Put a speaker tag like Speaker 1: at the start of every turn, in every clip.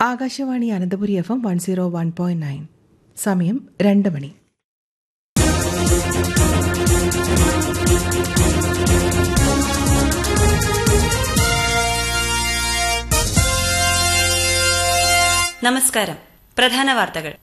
Speaker 1: Akashvani Ananthapuri F M one zero one point nine സമയം രണ്ട് മണി
Speaker 2: നമസ്കാരം പ്രധാന വാർത്തകൾ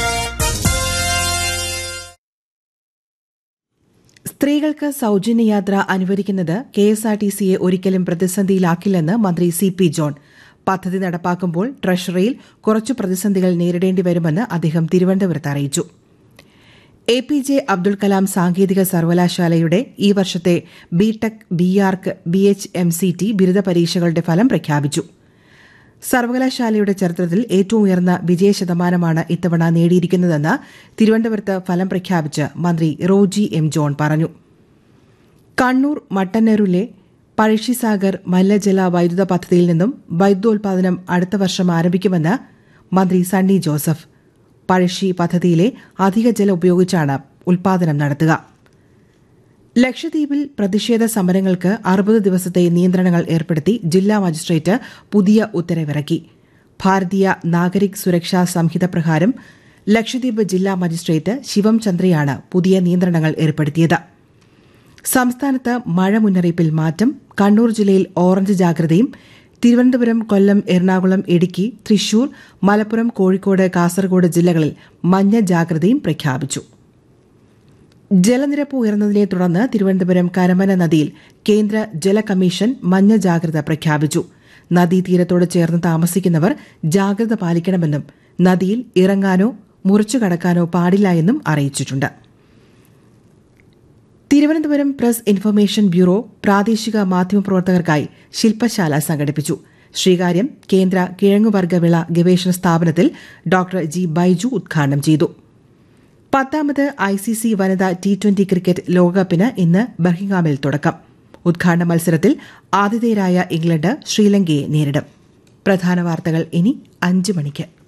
Speaker 1: സ്ത്രീകൾക്ക് സൌജന്യ യാത്ര അനുവദിക്കുന്നത് കെ എസ് ആർ ടി സിയെ ഒരിക്കലും പ്രതിസന്ധിയിലാക്കില്ലെന്ന് മന്ത്രി സി പി ജോൺ പദ്ധതി നടപ്പാക്കുമ്പോൾ ട്രഷറിയിൽ കുറച്ചു പ്രതിസന്ധികൾ നേരിടേണ്ടി വരുമെന്ന് അദ്ദേഹം തിരുവനന്തപുരത്ത് അറിയിച്ചു A P J Abdul Kalam സാങ്കേതിക സർവകലാശാലയുടെ ഈ വർഷത്തെ B Tech B Arch B H M C T ബിരുദ പരീക്ഷകളുടെ ഫലം പ്രഖ്യാപിച്ചു സർവകലാശാലയുടെ ചരിത്രത്തിൽ ഏറ്റവും ഉയർന്ന വിജയശതമാനമാണ് ഇത്തവണ നേടിയിരിക്കുന്നതെന്ന് തിരുവനന്തപുരത്ത് ഫലം പ്രഖ്യാപിച്ച് മന്ത്രി റോജി എം ജോൺ പറഞ്ഞു കണ്ണൂർ മട്ടന്നൂരിലെ പഴശ്ശിസാഗർ മല്ലജല വൈദ്യുത പദ്ധതിയിൽ നിന്നും വൈദ്യുതോൽപാദനം അടുത്ത വർഷം ആരംഭിക്കുമെന്ന് മന്ത്രി സണ്ണി ജോസഫ് പഴശ്ശി പദ്ധതിയിലെ അധിക ജലം ഉപയോഗിച്ചാണ് ഉൽപാദനം നടത്തുക ലക്ഷദ്വീപിൽ പ്രതിഷേധ സമരങ്ങൾക്ക് അറുപത് ദിവസത്തെ നിയന്ത്രണങ്ങൾ ഏർപ്പെടുത്തി ജില്ലാ മജിസ്ട്രേറ്റ് പുതിയ ഉത്തരവിറക്കി ഭാരതീയ നാഗരിക് സുരക്ഷാ സംഹിത പ്രകാരം ലക്ഷദ്വീപ് ജില്ലാ മജിസ്ട്രേറ്റ് ശിവം ചന്ദ്രയാണ് പുതിയ നിയന്ത്രണങ്ങൾ ഏർപ്പെടുത്തിയത് സംസ്ഥാനത്ത് മഴ മുന്നറിയിപ്പിൽ മാറ്റം കണ്ണൂർ ജില്ലയിൽ ഓറഞ്ച് ജാഗ്രതയും തിരുവനന്തപുരം കൊല്ലം എറണാകുളം ഇടുക്കി തൃശൂർ മലപ്പുറം കോഴിക്കോട് കാസർഗോഡ് ജില്ലകളിൽ മഞ്ഞ ജാഗ്രതയും പ്രഖ്യാപിച്ചു ജലനിരപ്പ് ഉയർന്നതിനെ തുടർന്ന് തിരുവനന്തപുരം കരമന നദിയിൽ കേന്ദ്ര ജല കമ്മീഷൻ മഞ്ഞ ജാഗ്രത പ്രഖ്യാപിച്ചു നദീതീരത്തോട് ചേർന്ന് താമസിക്കുന്നവർ ജാഗ്രത പാലിക്കണമെന്നും നദിയിൽ ഇറങ്ങാനോ മുറിച്ചു കടക്കാനോ പാടില്ല എന്നും അറിയിച്ചിട്ടുണ്ട് തിരുവനന്തപുരം പ്രസ് ഇൻഫർമേഷൻ ബ്യൂറോ പ്രാദേശിക മാധ്യമപ്രവർത്തകർക്കായി ശില്പശാല സംഘടിപ്പിച്ചു ശ്രീകാര്യം കേന്ദ്ര കിഴങ്ങുവർഗ വിള ഗവേഷണ സ്ഥാപനത്തിൽ ഡോക്ടർ ജി ബൈജു ഉദ്ഘാടനം ചെയ്തു പത്താമത് ഐ സി സി വനിതാ ടി ട്വന്റി ക്രിക്കറ്റ് ലോകകപ്പിന് ഇന്ന് ബർഹിംഗാമിൽ തുടക്കം ഉദ്ഘാടന മത്സരത്തിൽ ആതിഥേയരായ ഇംഗ്ലണ്ട് ശ്രീലങ്കയെ നേരിടും പ്രധാന വാർത്തകൾ ഇനി അഞ്ച് മണിക്ക്